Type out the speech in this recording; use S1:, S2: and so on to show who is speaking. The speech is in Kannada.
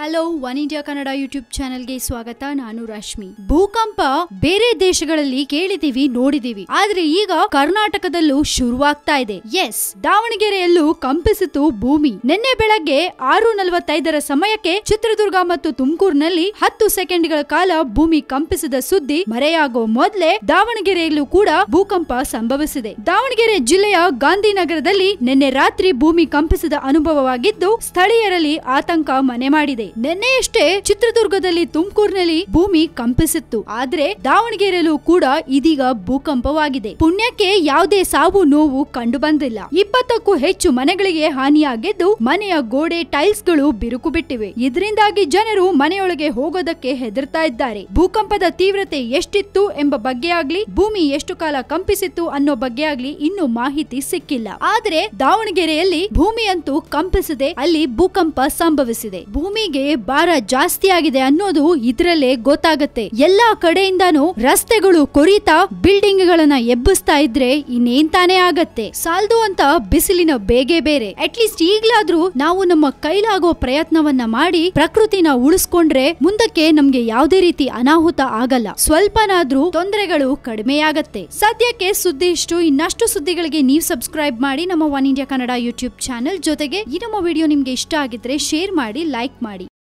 S1: hello one India Kannada YouTube ಚಾನೆಲ್ಗೆ ಸ್ವಾಗತ ನಾನು ರಶ್ಮಿ ಭೂಕಂಪ ಬೇರೆ ದೇಶಗಳಲ್ಲಿ ಕೇಳಿದೀವಿ ನೋಡಿದೀವಿ ಆದ್ರೆ ಈಗ ಕರ್ನಾಟಕದಲ್ಲೂ ಶುರುವಾಗ್ತಾ ಇದೆ ಎಸ್ ದಾವಣಗೆರೆಯಲ್ಲೂ ಕಂಪಿಸಿತು ಭೂಮಿ ನಿನ್ನೆ ಬೆಳಗ್ಗೆ ಆರು ನಲವತ್ತೈದರ ಸಮಯಕ್ಕೆ ಚಿತ್ರದುರ್ಗ ಮತ್ತು ತುಮಕೂರಿನಲ್ಲಿ ಹತ್ತು ಸೆಕೆಂಡ್ಗಳ ಕಾಲ ಭೂಮಿ ಕಂಪಿಸಿದ ಸುದ್ದಿ ಮರೆಯಾಗೋ ಮೊದಲೇ ದಾವಣಗೆರೆಯಲ್ಲೂ ಕೂಡ ಭೂಕಂಪ ಸಂಭವಿಸಿದೆ ದಾವಣಗೆರೆ ಜಿಲ್ಲೆಯ ಗಾಂಧಿನಗರದಲ್ಲಿ ನಿನ್ನೆ ರಾತ್ರಿ ಭೂಮಿ ಕಂಪಿಸಿದ ಅನುಭವವಾಗಿದ್ದು ಸ್ಥಳೀಯರಲ್ಲಿ ಆತಂಕ ಮನೆ ಮಾಡಿದೆ ನಿನ್ನೆಯಷ್ಟೇ ಚಿತ್ರದುರ್ಗದಲ್ಲಿ ತುಮಕೂರಿನಲ್ಲಿ ಭೂಮಿ ಕಂಪಿಸಿತ್ತು ಆದ್ರೆ ದಾವಣಗೆರೆಯಲ್ಲೂ ಕೂಡ ಇದೀಗ ಭೂಕಂಪವಾಗಿದೆ ಪುಣ್ಯಕ್ಕೆ ಯಾವುದೇ ಸಾವು ನೋವು ಕಂಡು ಬಂದಿಲ್ಲ ಇಪ್ಪತ್ತಕ್ಕೂ ಹೆಚ್ಚು ಮನೆಗಳಿಗೆ ಹಾನಿಯಾಗಿದ್ದು ಮನೆಯ ಗೋಡೆ ಟೈಲ್ಸ್ ಗಳು ಬಿರುಕು ಬಿಟ್ಟಿವೆ ಇದರಿಂದಾಗಿ ಜನರು ಮನೆಯೊಳಗೆ ಹೋಗೋದಕ್ಕೆ ಹೆದರ್ತಾ ಇದ್ದಾರೆ ಭೂಕಂಪದ ತೀವ್ರತೆ ಎಷ್ಟಿತ್ತು ಎಂಬ ಬಗ್ಗೆ ಆಗ್ಲಿ ಭೂಮಿ ಎಷ್ಟು ಕಾಲ ಕಂಪಿಸಿತ್ತು ಅನ್ನೋ ಬಗ್ಗೆ ಆಗ್ಲಿ ಇನ್ನೂ ಮಾಹಿತಿ ಸಿಕ್ಕಿಲ್ಲ ಆದ್ರೆ ದಾವಣಗೆರೆಯಲ್ಲಿ ಭೂಮಿಯಂತೂ ಕಂಪಿಸಿದೆ ಅಲ್ಲಿ ಭೂಕಂಪ ಸಂಭವಿಸಿದೆ ಭೂಮಿಗೆ ಭಾರ ಜಾಸ್ತಿ ಆಗಿದೆ ಅನ್ನೋದು ಇದ್ರಲ್ಲೇ ಗೊತ್ತಾಗತ್ತೆ ಎಲ್ಲಾ ಕಡೆಯಿಂದಾನು ರಸ್ತೆಗಳು ಕೊರಿತಾ ಬಿಲ್ಡಿಂಗ್ ಗಳನ್ನ ಎಬ್ಬಿಸ್ತಾ ಇದ್ರೆ ಇನ್ನೇನ್ ತಾನೇ ಆಗತ್ತೆ ಸಾಲ್ದು ಅಂತ ಬಿಸಿಲಿನ ಬೇಗೆ ಬೇರೆ ಅಟ್ಲೀಸ್ಟ್ ಈಗ್ಲಾದ್ರೂ ನಾವು ನಮ್ಮ ಕೈಲಾಗೋ ಪ್ರಯತ್ನವನ್ನ ಮಾಡಿ ಪ್ರಕೃತಿನ ಉಳಿಸ್ಕೊಂಡ್ರೆ ಮುಂದಕ್ಕೆ ನಮ್ಗೆ ಯಾವುದೇ ರೀತಿ ಅನಾಹುತ ಆಗಲ್ಲ ಸ್ವಲ್ಪನಾದ್ರೂ ತೊಂದರೆಗಳು ಕಡಿಮೆಯಾಗತ್ತೆ ಸದ್ಯಕ್ಕೆ ಸುದ್ದಿ ಇಷ್ಟು ಇನ್ನಷ್ಟು ಸುದ್ದಿಗಳಿಗೆ ನೀವು ಸಬ್ಸ್ಕ್ರೈಬ್ ಮಾಡಿ ನಮ್ಮ one India Kannada YouTube channel ಜೊತೆಗೆ ಈ ನಮ್ಮ ವಿಡಿಯೋ ನಿಮ್ಗೆ ಇಷ್ಟ ಆಗಿದ್ರೆ ಶೇರ್ ಮಾಡಿ ಲೈಕ್ ಮಾಡಿ